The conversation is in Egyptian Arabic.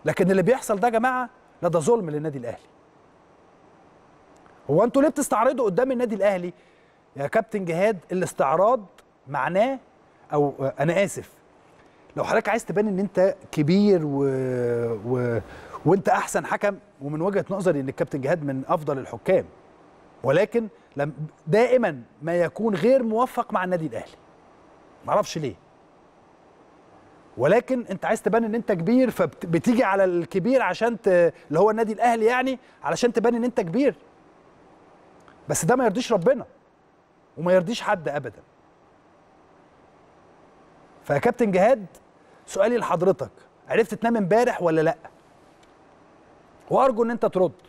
لكن اللي بيحصل ده يا جماعه لا ده ظلم للنادي الاهلي هو انتوا ليه بتستعرضوا قدام النادي الاهلي يا كابتن جهاد الاستعراض معناه او انا اسف لو حضرتك عايز تبان ان انت كبير و... و... وانت احسن حكم ومن وجهه نظري ان الكابتن جهاد من افضل الحكام ولكن لم دائما ما يكون غير موفق مع النادي الاهلي معرفش ليه ولكن انت عايز تبان ان انت كبير فبتيجي على الكبير عشان ت... اللي هو النادي الاهلي يعني علشان تبان ان انت كبير بس ده ما يرضيش ربنا وما يرضيش حد ابدا فيا كابتن جهاد سؤالي لحضرتك عرفت تنام امبارح ولا لا وارجو ان انت ترد